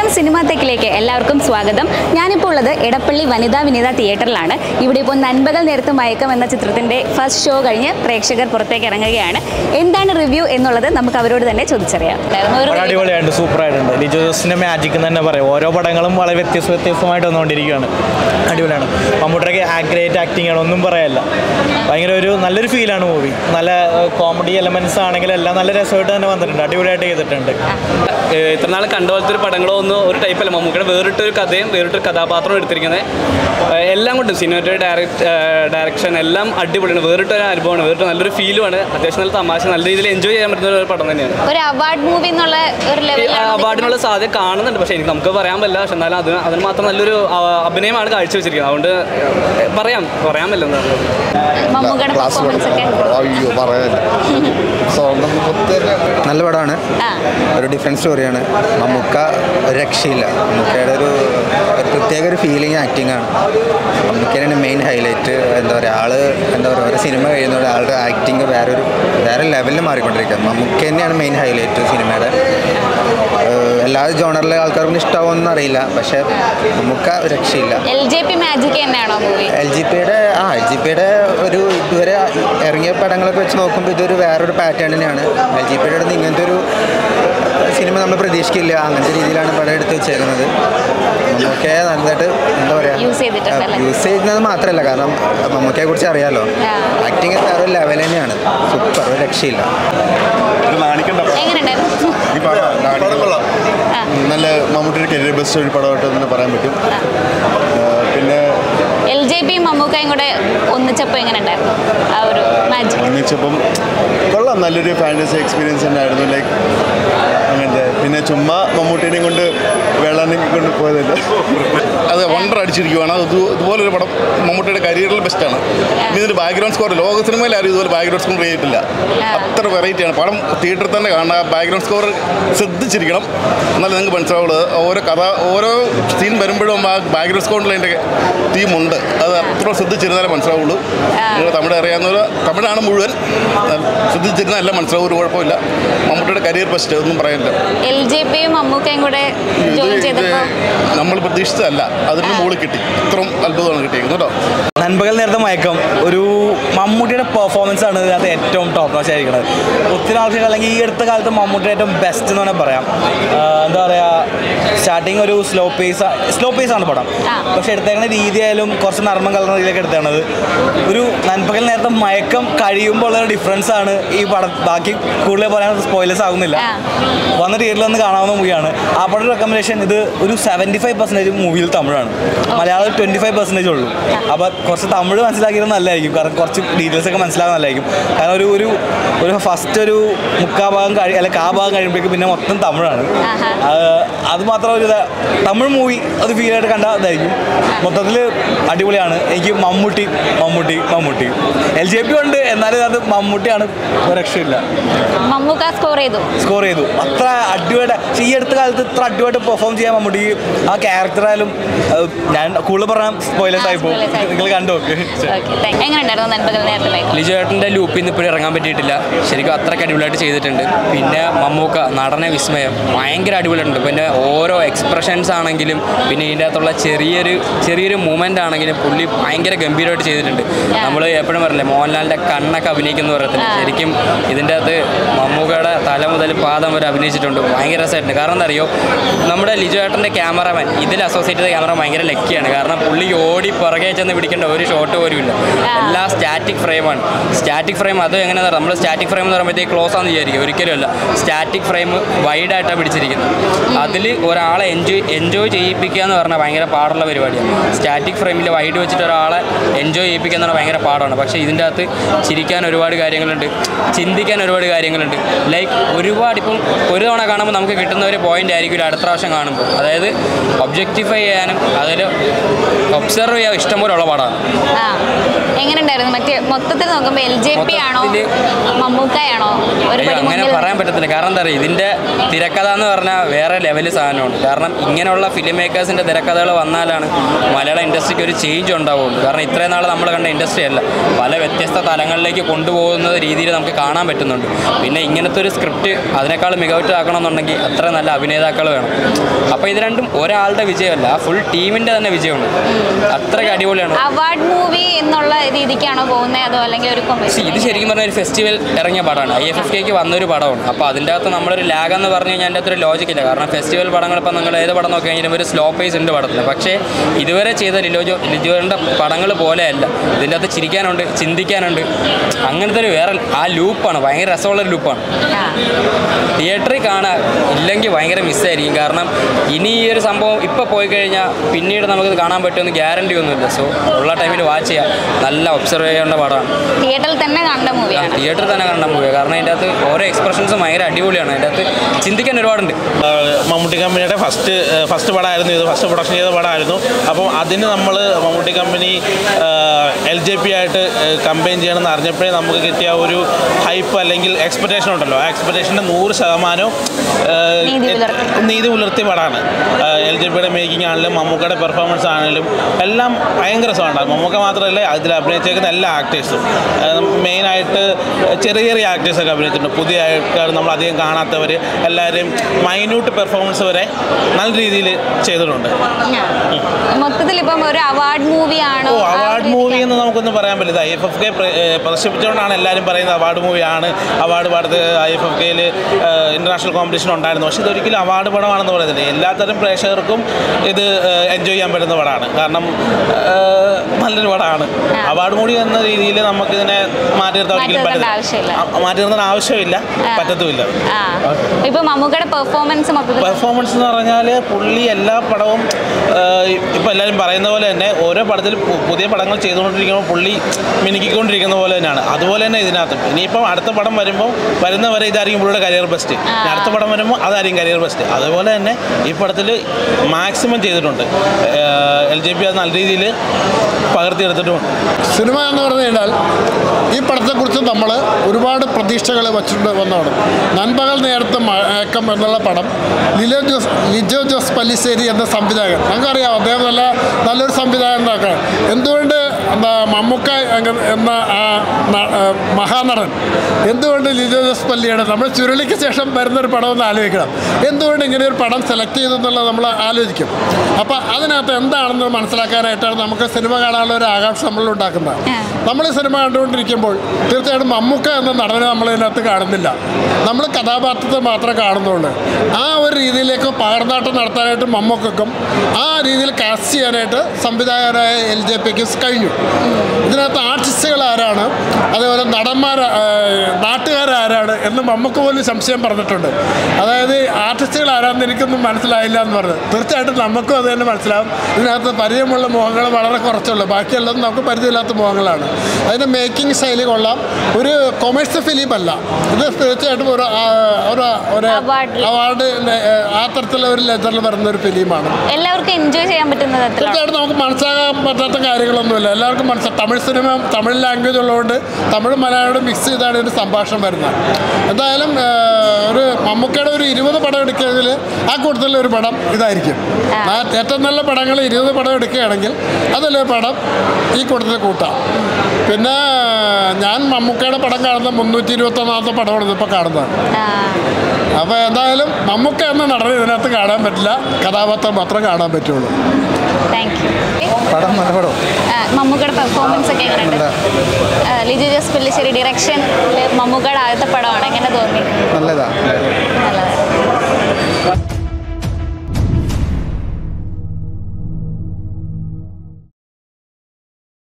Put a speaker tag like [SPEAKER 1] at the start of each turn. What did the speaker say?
[SPEAKER 1] Cinema തെക്കിലേക്ക് എല്ലാവർക്കും സ്വാഗതം ഞാനിപ്പോൾ ഉള്ളത് എടപ്പള്ളി വനിതാ വിനീത തിയേറ്ററിലാണ് ഇവിടെ ഇപ്പോൾ നൻപകൽ നേരത്ത് മയക്കം എന്ന ചിത്രത്തിൻ്റെ ഫസ്റ്റ് ഷോ കഴിഞ്ഞ് പ്രേക്ഷകർ പുറത്തേക്ക് ഇറങ്ങുകയാണ് എന്താണ് റിവ്യൂ എന്നുള്ളത് നമുക്ക് അവരോട് തന്നെ ചോദിച്ചറിയാം ഒരു
[SPEAKER 2] വളരെ അടിപൊളിയായിട്ടുണ്ട് സൂപ്പറായിട്ടുണ്ട് ലിജോ ജോസിൻ്റെ മാജിക് എന്ന് തന്നെ പറയാം ഓരോ പടങ്ങളും വളരെ വ്യത്യസ്ത വ്യത്യസ്തമായിട്ട് വന്നുകൊണ്ടിരിക്കുകയാണ് അടിപൊളിയാണ് മമ്മൂട്ടിയൊക്കെ ഗ്രേറ്റ് ആക്ടിങ് ആണ് ഒന്നും പറയാനില്ല ഭയങ്കര ഒരു നല്ലൊരു ഫീലാണ് മൂവി നല്ല കോമഡി എലമെന്റ്സ് ആണെങ്കിലും എല്ലാം നല്ല രസമായിട്ട് തന്നെ വന്നിട്ടുണ്ട് അടിപൊളിയായിട്ട് ചെയ്തിട്ടുണ്ട്
[SPEAKER 3] ഏഹ് ഇത്ര നാൾ കണ്ട പോലത്തെ ഒരു പടങ്ങളോ ഒന്നും ഒരു ടൈപ്പല്ല മമ്മൂക്കയുടെ വേറിട്ടൊരു കഥയും വേറിട്ടൊരു കഥാപാത്രവും എടുത്തിരിക്കുന്നത് ഏഹ് എല്ലാം കൊണ്ടും സിനിമയുടെ ഡയറക്ട് ഡയറക്ഷൻ എല്ലാം അടിപൊളിയാണ് വേറിട്ടൊരു അനുഭവമാണ് വേറിട്ട് നല്ലൊരു ഫീലുമാണ് അത്യാവശ്യം നല്ല തമാശ നല്ല രീതിയിൽ എൻജോയ് ചെയ്യാൻ പറ്റുന്ന ഒരു പടം തന്നെയാണ്
[SPEAKER 1] ഒരു അവാർഡ് മൂവി എന്നുള്ള ഒരു
[SPEAKER 3] ഈ
[SPEAKER 1] ലെവലിലാണ്
[SPEAKER 3] അവാർഡിനുള്ള സാധ്യത കാണുന്നുണ്ട് പക്ഷേ എനിക്ക് നമുക്ക് പറയാൻ പറ്റില്ല പക്ഷെ എന്നാലും അതിന് അതിന് മാത്രം നല്ലൊരു ആ, അഭിനയമാണ് കാഴ്ചവെച്ചിരിക്കുന്നത് അതുകൊണ്ട് ഏഹ് പറയാം പറയാമല്ലോ എന്താ
[SPEAKER 1] മമ്മൂക്കയുടെ
[SPEAKER 4] ക്ലാസ്
[SPEAKER 1] പെർഫോമൻസ് ഒക്കെ
[SPEAKER 4] അയ്യോ പറയാനില്ല സ്വന്തം മുത്തന്നെ
[SPEAKER 5] നല്ല പടമാണ്
[SPEAKER 1] ആ
[SPEAKER 5] ഒരു ഡിഫറെൻറ്റ് സ്റ്റോറിയാണ് മമ്മൂക്ക ഒരു രക്ഷയില്ല മമ്മൂക്കയുടെ ഒരു ഒരു പ്രത്യേക ഒരു ഫീലിംഗ് ആക്ടിംഗ് ആണ് മമ്മൂക്കയാണ് മെയിൻ ഹൈലൈറ്റ് എന്താ പറയുക ആള് എന്താ പറയുക ഒരു സിനിമ കഴിയുന്നതോടെ ആളുടെ ആക്ടിങ് വേറൊരു വേറെ ലെവലിൽ മാറിക്കൊണ്ടിരിക്കുക മമ്മൂക്ക തന്നെയാണ് മെയിൻ ഹൈലൈറ്റ് സിനിമയുടെ ഏഹ് എല്ലാ ജോണറിലെ ആൾക്കാർക്കും ഇഷ്ടമാവുമെന്ന് അറിയില്ല പക്ഷേ മമ്മൂക്ക ഒരു രക്ഷയില്ല
[SPEAKER 1] എൽ ജെ പി മാജിക് തന്നെയാണോ മൂവി
[SPEAKER 5] എൽ ജി പിയുടെ ആ എൽ ജി പിയുടെ ഒരു ഇതുവരെ ഇറങ്ങിയ പടങ്ങളൊക്കെ വെച്ച് നോക്കുമ്പോൾ ഇതൊരു വേറൊരു പാറ്റേൺ തന്നെയാണ് എൽ ജി പിയുടെ അടുത്ത് ഇങ്ങനത്തെ ഒരു സിനിമ നമ്മൾ പ്രതീക്ഷിക്കില്ല അങ്ങനത്തെ രീതിയിലാണ് പടം എടുത്ത് വെച്ചേക്കുന്നത് നമുക്ക് നന്നായിട്ട് എന്താ
[SPEAKER 1] Use ചെയ്തിട്ടുണ്ടല്ലേ?
[SPEAKER 5] പറയുക യൂസ് ചെയ്യുന്നത് മാത്രമല്ല കാരണം മമ്മൂക്കയെ കുറിച്ച് അറിയാലോ
[SPEAKER 1] ആ.
[SPEAKER 5] ആക്ടിങ് വേറെ ഒരു ലെവൽ തന്നെയാണ് സൂപ്പർ ഒരു രക്ഷയില്ല
[SPEAKER 1] എങ്ങനെയുണ്ടായിരുന്നു
[SPEAKER 4] ഈ പടം പടം കൊള്ളാം
[SPEAKER 1] ആ.
[SPEAKER 4] നല്ല മമ്മൂട്ടിയുടെ കരിയർ ബെസ്റ്റ് ഒരു പടമായിട്ട് തന്നെ പറയാൻ പറ്റും ആ, പിന്നെ
[SPEAKER 1] എൽ ജെ പിയും മമ്മൂക്കയും കൂടെ ഒന്നിച്ചപ്പോൾ എങ്ങനെ ഉണ്ടായിരുന്നു ആ ഒരു മാജിക്
[SPEAKER 4] ഒന്നിച്ചപ്പം കൊള്ളാം നല്ലൊരു ഫാൻറ്റസി എക്സ്പീരിയൻസ് തന്നെയായിരുന്നു ലൈക്ക് അങ്ങനത്തെ പിന്നെ ചുമ്മാ മമ്മൂട്ടിനെയും കൊണ്ട് വേളാണെങ്കിൽ കൊണ്ട് പോയതല്ല
[SPEAKER 6] അത് വണ്ടർ അടിച്ചിരിക്കുവാണ് അത് ഇത് ഇതുപോലൊരു പടം മമ്മൂട്ടിയുടെ കരിയറിൽ ബെസ്റ്റാണ് ഇനി ഇതിൻ്റെ ബാക്ക്ഗ്രൗണ്ട് സ്കോർ ലോക സിനിമയിൽ ആരും ഇതുപോലെ ബാക്ക്ഗ്രൗണ്ട് സ്കോർ ചെയ്തിട്ടില്ല അത്ര വെറൈറ്റിയാണ് പടം തിയേറ്ററിൽ തന്നെ കാണുക ബാക്ക്ഗ്രൗണ്ട് സ്കോർ ശ്രദ്ധിച്ചിരിക്കണം എന്നാലും നിങ്ങൾക്ക് മനസ്സിലാവുള്ളൂ ഓരോ കഥ ഓരോ സീൻ വരുമ്പോഴും ആ ബാക്ക്ഗ്രൗണ്ട് സ്കോറിൽ അതിൻ്റെ ടീമുണ്ട് അത് അത്ര ശ്രദ്ധിച്ചിരുന്നാലേ മനസ്സിലാവുള്ളൂ നിങ്ങൾ തമിഴ് അറിയാവുന്നവർ തമിഴാണ് മുഴുവൻ ശ്രദ്ധിച്ചിരുന്നാൽ എല്ലാം മനസ്സിലാവും ഒരു കുഴപ്പമില്ല മമ്മൂട്ടിയുടെ കരിയർ ബെസ്റ്റ് ഒന്നും പറയാനില്ല
[SPEAKER 1] എൽ ജെ പിയും മമ്മൂക്കയും കൂടെ
[SPEAKER 6] ഇത്
[SPEAKER 1] ജോയിൻ
[SPEAKER 6] ഇത്
[SPEAKER 1] ചെയ്തപ്പോൾ
[SPEAKER 6] നമ്മൾ പ്രതീക്ഷിച്ചതല്ല അതിന് മുകളിൽ കിട്ടി ഇത്രയും അത്ഭുതമാണ് കിട്ടിയിരിക്കുന്നത് കേട്ടോ
[SPEAKER 2] നൻപകൽ നേരത്തെ മയക്കം ഒരു മമ്മൂട്ടിയുടെ പെർഫോമൻസ് ആണ് ഇതിനകത്ത് ഏറ്റവും ടോപ്പ് നോച്ച് ആയിരിക്കുന്നത് ഒത്തിരി ആൾക്കാർ അല്ലെങ്കിൽ ഈ അടുത്ത കാലത്ത് മമ്മൂട്ടിയുടെ ഏറ്റവും ബെസ്റ്റ് എന്ന് വേണമെങ്കിൽ പറയാം ആ, എന്താ പറയുക സ്റ്റാർട്ടിങ് ഒരു സ്ലോ പേസ് സ്ലോ പേസ് ആണ് പടം
[SPEAKER 1] ആ.
[SPEAKER 2] പക്ഷെ എടുത്തേക്കുന്ന രീതി ആയാലും കുറച്ച് നർമ്മം കലർന്ന രീതിയിലേക്ക് എടുത്തേണത് ഒരു നൻപകൽ നേരത്തെ മയക്കം കഴിയുമ്പോൾ ഉള്ള ഡിഫറൻസ് ആണ് ഈ പടം ബാക്കി കൂടുതൽ പറയാൻ സ്പോയിലേഴ്സ് ആകുന്നില്ല
[SPEAKER 1] ആ.
[SPEAKER 2] വന്ന തിയേറ്ററിൽ വന്ന് കാണാവുന്ന മൂവിയാണ് ആ പടം റെക്കമെൻഡേഷൻ ഇത് ഒരു സെവൻറ്റി ഫൈവ് പെർസെൻറ്റേജ് മൂവിയിൽ തമിഴാണ് മലയാളം ട്വൻറ്റി ഫൈവ് പെർസെൻറ്റേജ് ഉള്ളൂ അപ്പോൾ കുറച്ച് തമിഴ് മനസ്സിലാക്കിയത് നല്ലതായിരിക്കും കാരണം കുറച്ച് ഡീറ്റെയിൽസ് ഒക്കെ മനസ്സിലാകാൻ നല്ലതായിരിക്കും കാരണം ഒരു ഒരു ഒരു ഫസ്റ്റ് ഒരു മുക്കാ ഭാഗം കഴി അല്ല കാ ഭാഗം കഴിയുമ്പോഴേക്കും പിന്നെ മൊത്തം തമിഴാണ്
[SPEAKER 1] ആഹാ.
[SPEAKER 2] അത് അത് മാത്രം ഒരു ഇതാ- തമിഴ് മൂവി അത് ഫീൽ ആയിട്ട് കണ്ട ഇതായിരിക്കും മൊത്തത്തിൽ അടിപൊളിയാണ് എനിക്ക് Mammootty Mammootty Mammootty L J P ഉണ്ട് എന്നാലും അത് മമ്മൂട്ടിയാണ് ഒരു രക്ഷയില്ല
[SPEAKER 1] മമ്മൂക്ക സ്കോർ ചെയ്തു
[SPEAKER 2] സ്കോർ ചെയ്തു അത്ര അടിപൊളിയായിട്ട് പക്ഷേ ഈ അടുത്ത കാലത്ത് ഇത്ര അടിപൊളിയായിട്ട് പെർഫോം ചെയ്യാൻ മമ്മൂട്ടി ആ ക്യാരക്ടറായാലും അത് ഞാൻ കൂടുതൽ പറയാൻ സ്പോയിലേഴ്സ് ആയി പോകും
[SPEAKER 1] spoilers ആയി
[SPEAKER 2] നിങ്ങൾ കണ്ടു നോക്ക്
[SPEAKER 1] ഓക്കെ എങ്ങനെ ഉണ്ടായിരുന്നു നൻപകൽ നേരത്തെ മയക്കം
[SPEAKER 3] ലിജോ ഏട്ടൻ്റെ ലൂപ്പിൽ നിന്ന് ഇപ്പോഴും ഇറങ്ങാൻ പറ്റിയിട്ടില്ല ശരിക്കും അത്രയ്ക്ക് അടിപൊളിയായിട്ട് ചെയ്തിട്ടുണ്ട് പിന്നെ മമ്മൂക്ക നടന വിസ്മയം ഭയങ്കര അടിപൊളിയായിട്ടുണ്ട് പിന്നെ ഓരോ എക്സ്പ്രഷൻസ് ആണെങ്കിലും പിന്നെ ഇതിൻ്റെ അകത്തുള്ള ചെറിയൊരു ചെറിയൊരു മൂമെൻ്റ് ആണെങ്കിലും പുള്ളി ഭയങ്കര ഗംഭീരമായിട്ട് ചെയ്തിട്ടുണ്ട് നമ്മൾ എപ്പോഴും പറയില്ലേ മോഹൻലാലിൻ്റെ കണ്ണൊക്കെ അഭിനയിക്കുന്ന പറയത്തില്ല
[SPEAKER 1] ആ.
[SPEAKER 3] ശരിക്കും ഇതിൻ്റെ അകത്ത് മമ്മൂക്കയുടെ തല മുതൽ പാദം വരെ അഭിനയിച്ചിട്ടുണ്ട് ഭയങ്കര രസമായിട്ടുണ്ട് കാരണം എന്താ അറിയോ നമ്മുടെ ലിജോ ഏട്ടൻ്റെ ക്യാമറമാൻ ഇതിൽ അസോസിയേറ്റ് ചെയ്ത ക്യാമറ ഭയങ്കര ലക്കിയാണ് കാരണം പുള്ളി ഓടി പുറകെ ചെന്ന് പിടിക്കേണ്ട ഒരു ഷോട്ട് പോലും ഇല്ല എല്ലാം സ്റ്റാറ്റിക് ഫ്രെയിമാണ് സ്റ്റാറ്റിക് ഫ്രെയിം അത് എങ്ങനെയാണെന്ന് നമ്മൾ സ്റ്റാറ്റിക് ഫ്രെയിം എന്ന് പറയുമ്പോഴത്തേക്ക് ക്ലോസ് ആണെന്ന് വിചാരിക്കും ഒരിക്കലും അല്ല സ്റ്റാറ്റിക് ഫ്രെയിം വൈഡായിട്ടാണ് പിടിച്ചിരിക്കുന്നത് അതിൽ ഒരാളെ എൻജോയ് എൻജോയ് ചെയ്യിപ്പിക്കുക എന്ന് പറഞ്ഞാൽ ഭയങ്കര പാടുള്ള പരിപാടിയാണ് സ്റ്റാറ്റിക് ഫ്രെയിമിൽ വൈഡ് വെച്ചിട്ട് ഒരാളെ എൻജോയ് ചെയ്യിപ്പിക്കുക എന്ന് പറഞ്ഞാൽ ഭയങ്കര പാടാണ് പക്ഷേ ഇതിൻ്റെ അകത്ത് ചിരിക്കാൻ ഒരുപാട് കാര്യങ്ങളുണ്ട് ചിന്തിക്കാൻ ഒരുപാട് കാര്യങ്ങളുണ്ട് ലൈക്ക് ഒരുപാട് ഇപ്പം ഒരു തവണ കാണുമ്പോൾ നമുക്ക് കിട്ടുന്ന ഒരു പോയിന്റ് ആയിരിക്കും അടുത്ത പ്രാവശ്യം കാണുമ്പോൾ അതായത് ഒബ്ജക്റ്റിഫൈ ചെയ്യാനും അതിൽ ഒബ്സർവ് ചെയ്യാൻ ഇഷ്ടംപോലെ ഉള്ള പാടാണ്
[SPEAKER 1] ആ എങ്ങനെ ഉണ്ടായിരുന്നു മറ്റേ മൊത്തത്തിൽ നോക്കുമ്പോൾ എൽ ജെ പി ആണോ
[SPEAKER 3] മൊത്തത്തില്
[SPEAKER 1] മമ്മൂക്കയാണോ ഒരു
[SPEAKER 3] അയ്യോ,
[SPEAKER 1] പടി
[SPEAKER 3] അങ്ങനെ
[SPEAKER 1] മുന്നിൽ
[SPEAKER 3] പറയാൻ പറ്റത്തില്ല കാരണം എന്താ പറയുക ഇതിൻ്റെ തിരക്കഥ എന്ന് പറഞ്ഞാൽ വേറെ ലെവൽ സാധനമാണ് കാരണം ഇങ്ങനെയുള്ള ഫിലിം മേക്കേഴ്സിൻ്റെ തിരക്കഥകൾ വന്നാലാണ് മലയാള ഇൻഡസ്ട്രിക്ക് ഒരു ചേഞ്ച് ഉണ്ടാവുള്ളൂ കാരണം ഇത്രയും നാൾ നമ്മൾ കണ്ട ഇൻഡസ്ട്രി അല്ല പല വ്യത്യസ്ത തലങ്ങളിലേക്ക് കൊണ്ടുപോകുന്ന രീതിയിൽ നമുക്ക് കാണാൻ പറ്റുന്നുണ്ട് പിന്നെ ഇങ്ങനത്തെ ഒരു സ്ക്രിപ്റ്റ് അതിനേക്കാൾ മികവുറ്റാക്കണമെന്നുണ്ടെങ്കിൽ അത്ര നല്ല അഭിനേതാക്കൾ വേണം അപ്പോൾ അപ്പോൾ ഇത് രണ്ടും ഒരാളുടെ വിജയമല്ല ഫുൾ ടീമിൻ്റെ തന്നെ വിജയമാണ് അത്രയ്ക്ക് അടിപൊളിയാണ്
[SPEAKER 1] അവാർഡ് മൂവി എന്നുള്ള രീതിക്കാണോ പോകുന്നത് അതോ അല്ലെങ്കിൽ ഒരു
[SPEAKER 3] See, ഇത് ശരിക്കും പറഞ്ഞാൽ ഒരു ഫെസ്റ്റിവൽ ഇറങ്ങിയ പടമാണ് ഐ എഫ് എഫ് കെക്ക് വന്നൊരു പടമാണ് അപ്പോൾ അതിൻ്റെ അകത്ത് നമ്മളൊരു ലാഗ് എന്ന് പറഞ്ഞു കഴിഞ്ഞാൽ അതിൻ്റെ അകത്തൊരു ലോജിക്കില്ല കാരണം ഫെസ്റ്റിവൽ പടങ്ങൾ ഇപ്പോൾ നിങ്ങൾ ഏത് പടം നോക്കി കഴിഞ്ഞാലും ഒരു സ്ലോ പേസ് ഉണ്ട് പടത്തിൽ പക്ഷേ ഇതുവരെ ചെയ്ത ലിജോ ലിജോയുടെ പടങ്ങൾ പോലെയല്ല ഇതിൻ്റെ അകത്ത് ചിരിക്കാനുണ്ട് ചിന്തിക്കാനുണ്ട് അങ്ങനത്തെ ഒരു വേറെ ആ ലൂപ്പാണ് ഭയങ്കര രസമുള്ളൊരു ലൂപ്പാണ് തിയേറ്ററിൽ കാണാൻ ഇല്ലെങ്കിൽ ഭയങ്കര മിസ്സായിരിക്കും കാരണം ഇനി ഈ ഒരു സംഭവം ഇപ്പോൾ പോയി കഴിഞ്ഞാൽ പിന്നീട് നമുക്കിത് കാണാൻ പറ്റുമെന്ന് ഗ്യാരണ്ടി ഒന്നുമില്ല സോ ഉള്ള ടൈമിൽ വാച്ച് ചെയ്യാം നല്ല ഒബ്സർവ് ചെയ്യേണ്ട പടമാണ്
[SPEAKER 1] തിയേറ്ററിൽ തന്നെ കാണേണ്ട മൂവിയാണ്
[SPEAKER 3] തിയേറ്ററിൽ തന്നെ കണ്ട മൂവി കാരണം അതിൻ്റെ അകത്ത് ഓരോ എക്സ്പ്രഷൻസും ഭയങ്കര അടിപൊളിയാണ് അതിൻ്റെ അകത്ത് ചിന്തിക്കാൻ ഒരുപാടുണ്ട്
[SPEAKER 7] മമ്മൂട്ടി കമ്പനിയുടെ ഫസ്റ്റ് ഫസ്റ്റ് പടമായിരുന്നു ഇത് ഫസ്റ്റ് പ്രൊഡക്ഷൻ ചെയ്ത പടമായിരുന്നു അപ്പം അതിന് നമ്മൾ Mammootty company L J P ആയിട്ട് കമ്പയിൻ ചെയ്യണമെന്ന് അറിഞ്ഞപ്പോഴേ നമുക്ക് കിട്ടിയ ഒരു ഹൈപ്പ് അല്ലെങ്കിൽ എക്സ്പെക്ടേഷൻ ഉണ്ടല്ലോ ആ എക്സ്പെക്ടേഷൻ്റെ നൂറ് ശതമാനവും ഏഹ്,
[SPEAKER 1] നീതി പുലർത്തി.
[SPEAKER 7] നീതി പുലർത്തിയ പടമാണ് എൽ ജെ പിയുടെ മേക്കിംഗ് ആണെങ്കിലും മമ്മൂക്കയുടെ പെർഫോമൻസ് ആണെങ്കിലും എല്ലാം ഭയങ്കര സോണ്ടാണ് മമ്മൂക്ക മാത്രമല്ല അതിൽ അഭിനയിച്ചേക്കുന്ന എല്ലാ ആക്ടേഴ്സും മെയിനായിട്ട് ചെറിയ ചെറിയ ആക്ടേഴ്സൊക്കെ അഭിനയിച്ചിട്ടുണ്ട് പുതിയ ആൾക്കാർ നമ്മൾ അധികം കാണാത്തവർ എല്ലാവരും മൈന്യൂട്ട് പെർഫോമൻസ് വരെ നല്ല രീതിയിൽ ചെയ്തിട്ടുണ്ട്
[SPEAKER 1] മൊത്തത്തിൽ ഇപ്പം ഒരു അവാർഡ് മൂവി ആണോ
[SPEAKER 7] ഓ
[SPEAKER 1] ആ ഒരു
[SPEAKER 7] അവാർഡ് മൂവി
[SPEAKER 1] രീതിക്കാണോ?
[SPEAKER 7] എന്ന് നമുക്കൊന്നും പറയാൻ പറ്റില്ല ഐ എഫ് എഫ് കെ പ്രദർശിപ്പിച്ചുകൊണ്ടാണ് എല്ലാവരും പറയുന്നത് അവാർഡ് മൂവിയാണ് അവാർഡ് പടത്ത് ഐ എഫ് എഫ് കെയിൽ ഇൻ്റർനാഷണൽ കോമ്പറ്റീഷൻ ഉണ്ടായിരുന്നു പക്ഷേ ഇതൊരിക്കലും അവാർഡ് പടമാണെന്ന് പറയുന്നില്ല എല്ലാത്തരം പ്രേക്ഷകർക്കും ഇത് എൻജോയ് ചെയ്യാൻ പറ്റുന്ന പടമാണ് കാരണം ഏഹ്, നല്ലൊരു പടമാണ് അവാർഡ് മൂവി എന്ന രീതിയിൽ നമുക്കിതിനെ മാറ്റി നിർത്താൻ ഒരിക്കലും
[SPEAKER 1] മാറ്റി നിർത്തേണ്ട
[SPEAKER 7] പറ്റില്ല
[SPEAKER 1] ആവശ്യമില്ല.
[SPEAKER 7] ആ, മാറ്റി നിർത്താൻ ആവശ്യമില്ല
[SPEAKER 1] ആ.
[SPEAKER 7] പറ്റത്തുമില്ല
[SPEAKER 1] ആ ഇപ്പൊ മമ്മൂക്കയുടെ പെർഫോമൻസ് മൊത്തത്തിൽ
[SPEAKER 7] പെർഫോമൻസ് എന്ന് പറഞ്ഞാൽ പുള്ളി എല്ലാ പടവും ഇപ്പം എല്ലാവരും പറയുന്ന പോലെ തന്നെ ഓരോ പടത്തിൽ പു- പുതിയ പടങ്ങൾ ചെയ്തുകൊണ്ടിരിക്കുമ്പോൾ പുള്ളി മിനുക്കിക്കൊണ്ടിരിക്കുന്ന പോലെ തന്നെയാണ് അതുപോലെ തന്നെ ഇതിനകത്തും ഇനിയിപ്പം അടുത്ത പടം വരുമ്പോൾ വരുന്നവരെ ഇതായിരിക്കും പുള്ളിയുടെ കരിയർ ബെസ്റ്റ് അടുത്ത പടം വരുമ്പോൾ അതായിരിക്കും കരിയർ ബെസ്റ്റ് അതുപോലെ തന്നെ ഈ പടത്തിൽ മാക്സിമം ചെയ്തിട്ടുണ്ട് എൽ ജെ പി അത് നല്ല രീതിയിൽ പകർത്തിയെടുത്തിട്ടുമുണ്ട്
[SPEAKER 8] സിനിമ എന്ന് പറഞ്ഞു കഴിഞ്ഞാൽ ഈ പടത്തെക്കുറിച്ച് നമ്മൾ ഒരുപാട് പ്രതീക്ഷകൾ വച്ചിട്ട് വന്നതാണ് നൻപകൽ നേരത്തെ മയക്കം എന്നുള്ള പടം ലിലോ ജോസ് ലിജോ ജോസ് പല്ലിശ്ശേരി എന്ന സംവിധായകൻ നമുക്കറിയാം അദ്ദേഹം നല്ല നല്ലൊരു സംവിധായകൻ എന്നൊക്കെ എന്തുകൊണ്ട് എന്താ മമ്മൂക്ക എന്ന- എന്ന ആ ന- ആ മഹാനടൻ എന്തുകൊണ്ട് ലിജോ ജോസ് പല്ലിയുടെ നമ്മൾ ചുരുളിക്ക് ശേഷം വരുന്നൊരു പടം ഒന്ന് ആലോചിക്കണം എന്തുകൊണ്ട് ഇങ്ങനെ ഒരു പടം സെലക്ട് ചെയ്തു എന്നുള്ളത് നമ്മൾ ആലോചിക്കും അപ്പോൾ അതിനകത്ത് എന്താണെന്ന് മനസ്സിലാക്കാനായിട്ടാണ് നമുക്ക് സിനിമ കാണാനുള്ള ഒരു ആകാംക്ഷ നമ്മൾ ഉണ്ടാക്കുന്നത് നമ്മൾ ഈ സിനിമ കണ്ടുകൊണ്ടിരിക്കുമ്പോൾ തീർച്ചയായിട്ടും മമ്മൂക്ക എന്ന നടനെ നമ്മൾ ഇതിനകത്ത് കാണുന്നില്ല നമ്മൾ കഥാപാത്രത്തെ മാത്രമേ കാണുന്നുള്ളൂ ആ ഒരു രീതിയിലേക്ക് പകർന്നാട്ടം നടത്താനായിട്ട് മമ്മൂക്കും ആ രീതിയിൽ കാസ്റ്റ് ചെയ്യാനായിട്ട് സംവിധായകരായ എൽ ജെ പിക്ക് കഴിഞ്ഞു ഇതിനകത്ത് ആർട്ടിസ്റ്റുകൾ ആരാണ് അതേപോലെ നടന്മാർ നാട്ടുകാരാരാണ് എന്ന് മമ്മൂക്ക് പോലും സംശയം പറഞ്ഞിട്ടുണ്ട് അതായത് ആർട്ടിസ്റ്റുകൾ ആരാന്ന് എനിക്കൊന്നും മനസ്സിലായില്ല എന്ന് പറഞ്ഞു തീർച്ചയായിട്ടും നമുക്കും അത് തന്നെ മനസ്സിലാവും ഇതിനകത്ത് പരിചയമുള്ള മുഖങ്ങൾ വളരെ കുറച്ചുള്ളൂ ബാക്കിയെല്ലാം നമുക്ക് പരിചയമില്ലാത്ത മുഖങ്ങളാണ് അതിൻ്റെ മേക്കിംഗ് ശൈലി കൊള്ളാം ഒരു കൊമേഴ്സ്യൽ ഫിലിം അല്ല ഇത് തീർച്ചയായിട്ടും ഒരു ആ, ഒരു ഒരു
[SPEAKER 1] Award.
[SPEAKER 8] അവാർഡ് ആ തരത്തിലുള്ള ഒരു ലെജറിൽ വരുന്ന ഒരു ഫിലിമാണ്
[SPEAKER 1] എല്ലാവർക്കും എൻജോയ് ചെയ്യാൻ പറ്റുന്ന തരത്തിലാണ്
[SPEAKER 8] തീർച്ചയായിട്ടും നമുക്ക് മനസ്സിലാക്കാൻ പറ്റാത്ത കാര്യങ്ങളൊന്നുമില്ല എല്ലാവർക്കും മനസ്സിലാവും തമിഴ് സിനിമ തമിഴ് ലാംഗ്വേജ് ഉള്ളതുകൊണ്ട് തമിഴ് മലയാളം മിക്സ് ചെയ്താണ് ഇതിന് സംഭാഷണം വരുന്നത് എന്തായാലും ആ, ഒരു മമ്മൂക്കയുടെ ഒരു ഇരുപത് പടം എടുക്കുകയാണെങ്കിൽ ആ കൂട്ടത്തിൽ ഒരു പടം ഇതായിരിക്കും ആ ഏറ്റവും നല്ല പടങ്ങൾ ഇരുപത് പടം എടുക്കുകയാണെങ്കിൽ അതിലൊരു പടം ഈ കൂട്ടത്തിൽ കൂട്ടാം പിന്നെ ഞാൻ മമ്മൂക്കയുടെ പടം കാണുന്ന മുന്നൂറ്റി ഇരുപത്തൊന്നാമത്തെ പടമാണ് ഇതിപ്പോൾ കാണുന്നത് അപ്പോൾ എന്തായാലും മമ്മൂക്ക എന്ന നടനെ ഇതിനകത്ത് കാണാൻ പറ്റില്ല കഥാപാത്രം മാത്രം കാണാൻ പറ്റുള്ളൂ
[SPEAKER 1] താങ്ക് യു
[SPEAKER 5] പടം നല്ല പടം
[SPEAKER 1] മമ്മൂക്കയുടെ പെർഫോമൻസ് ഒക്കെ എങ്ങനെയുണ്ട് ആ, ലിജു ജോസ് പല്ലിശ്ശേരി ഡിറക്ഷൻ മമ്മൂക്കയുടെ ആദ്യത്തെ പടമാണ് എങ്ങനെ തോന്നി
[SPEAKER 5] നല്ലതാണ്
[SPEAKER 1] നല്ലത്